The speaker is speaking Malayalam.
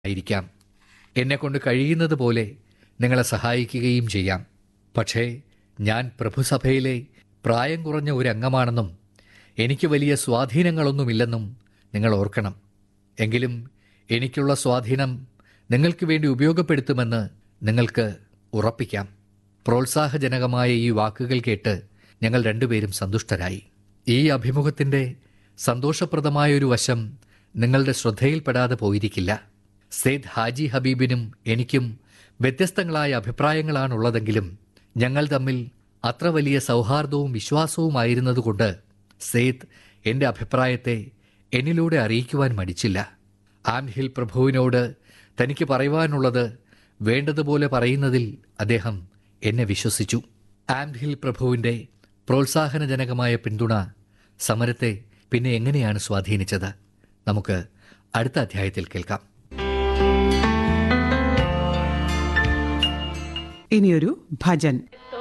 ആയിരിക്കാം എന്നെക്കൊണ്ട് കഴിയുന്നത് പോലെ നിങ്ങളെ സഹായിക്കുകയും ചെയ്യാം പക്ഷേ ഞാൻ പ്രഭുസഭയിലെ പ്രായം കുറഞ്ഞ ഒരു അംഗമാണെന്നും എനിക്ക് വലിയ സ്വാധീനങ്ങളൊന്നുമില്ലെന്നും നിങ്ങൾ ഓർക്കണം എങ്കിലും എനിക്കുള്ള സ്വാധീനം നിങ്ങൾക്ക് വേണ്ടി ഉപയോഗപ്പെടുത്തുമെന്ന് നിങ്ങൾക്ക് ഉറപ്പിക്കാം പ്രോത്സാഹജനകമായ ഈ വാക്കുകൾ കേട്ട് ഞങ്ങൾ രണ്ടുപേരും സന്തുഷ്ടരായി ഈ അഭിമുഖത്തിന്റെ സന്തോഷപ്രദമായൊരു വശം നിങ്ങളുടെ ശ്രദ്ധയിൽപ്പെടാതെ പോയിരിക്കില്ല സെയ്ദ് ഹാജി ഹബീബിനും എനിക്കും വ്യത്യസ്തങ്ങളായ അഭിപ്രായങ്ങളാണുള്ളതെങ്കിലും ഞങ്ങൾ തമ്മിൽ അത്ര വലിയ സൗഹാർദ്ദവും വിശ്വാസവുമായിരുന്നതുകൊണ്ട് സെയ്ദ് എൻ്റെ അഭിപ്രായത്തെ എന്നിലൂടെ അറിയിക്കുവാൻ മടിച്ചില്ല ആംഹിൽ പ്രഭുവിനോട് തനിക്ക് പറയുവാനുള്ളത് വേണ്ടതുപോലെ പറയുന്നതിൽ അദ്ദേഹം എന്നെ വിശ്വസിച്ചു ആംഹിൽ പ്രഭുവിൻ്റെ പ്രോത്സാഹനജനകമായ പിന്തുണ സമരത്തെ പിന്നെ എങ്ങനെയാണ് സ്വാധീനിച്ചത് നമുക്ക് അടുത്ത അധ്യായത്തിൽ കേൾക്കാം ഇനിയൊരു ഭജൻ तो